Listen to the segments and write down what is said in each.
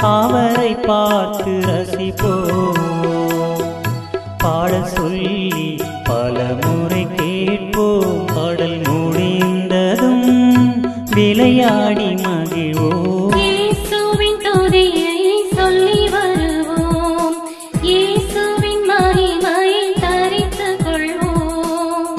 அவரை பார்த்து ரசிப்போம் பாட சொல்லி பல முறை கேட்போம் பாடல் முடிந்ததும் விளையாடி மகிழ்வோம் இயேசுவின் துதியை சொல்லி வருவோம் இயேசுவின் மகிமையை தரித்துக் கொள்வோம்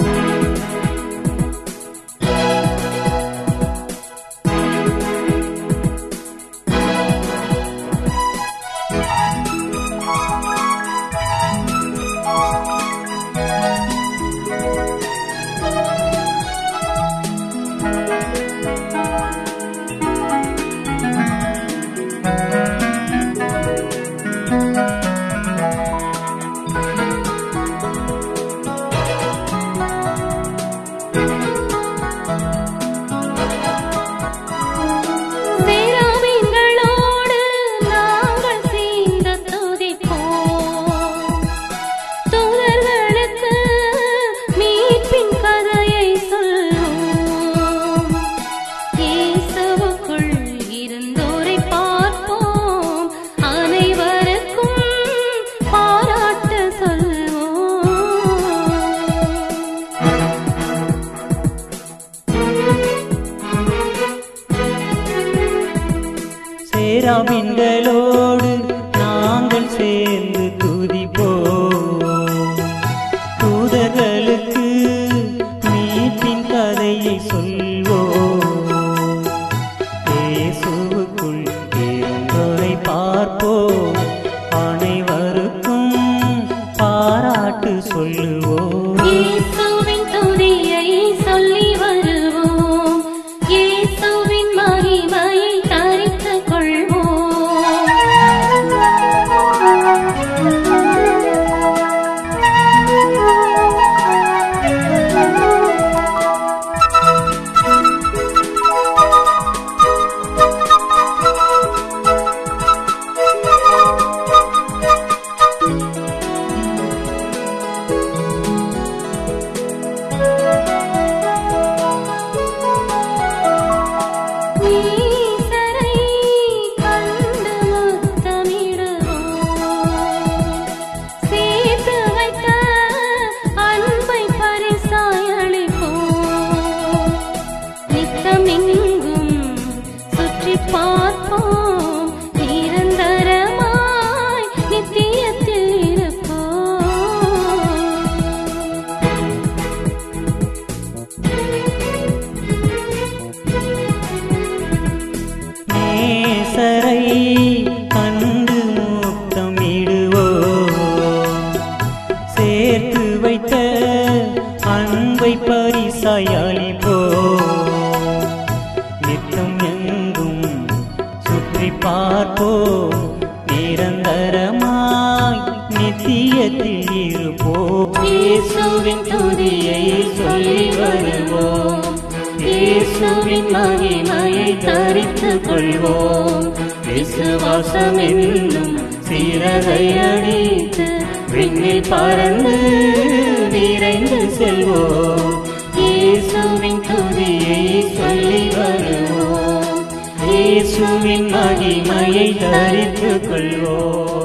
சேராவிங்களோடு நாங்கள் சேர்ந்து துதிப்போம் தூதர்களுக்கு மீட்பின் கதையை சொல்வோம் இயேசுவுக்குள் இருந்தோரை பார்ப்போம் அனைவருக்கும் பாராட்டு சொல்வோம் சேராபின்களோடு நாங்கள் சேர்ந்து துதிப்போம் தூதர்களுக்கு மீட்பின் கதையை சொல்வோம் இயேசுவுக்குள் இருந்தோரை பார்ப்போம் அனைவருக்கும் பாராட்டு சொல்லுவோம் இயேசுவின் துதியை சொல்லி வருவோம் இயேசுவின் மகிமையை தரித்துக் கொள்வோம் ஈசரை கண்டு முத்தமிடுவோம் சேர்த்து வைத்த அன்பை பரிசாய் அளிப்போம் நித்தமெங்கும் சுற்றி பார்ப்போம் நிரந்தரமாய் நித்தியத்தில் இருப்போம் நேசரை கண்டு முத்தமிடுவோம் சேர்த்து வைத்த அன்பை பரிசாய் அளிப்போம் நித்தம் எங்கும் சுற்றி பார்ப்போம் நிரந்தரமாய் நித்தியத்தில் இருப்போம் இயேசுவின் துதியை சொல்லி வருவோம் இயேசுவின் மகிமையை தரித்துக் கொள்வோம் விசுவாசம் என்னும் சிறகை அடித்து விண்ணில் பறந்து விரைந்து செல்வோம் இயேசுவின் துதியை சொல்லி வருவோம் இயேசுவின் மகிமையை தரித்துக் கொள்வோம்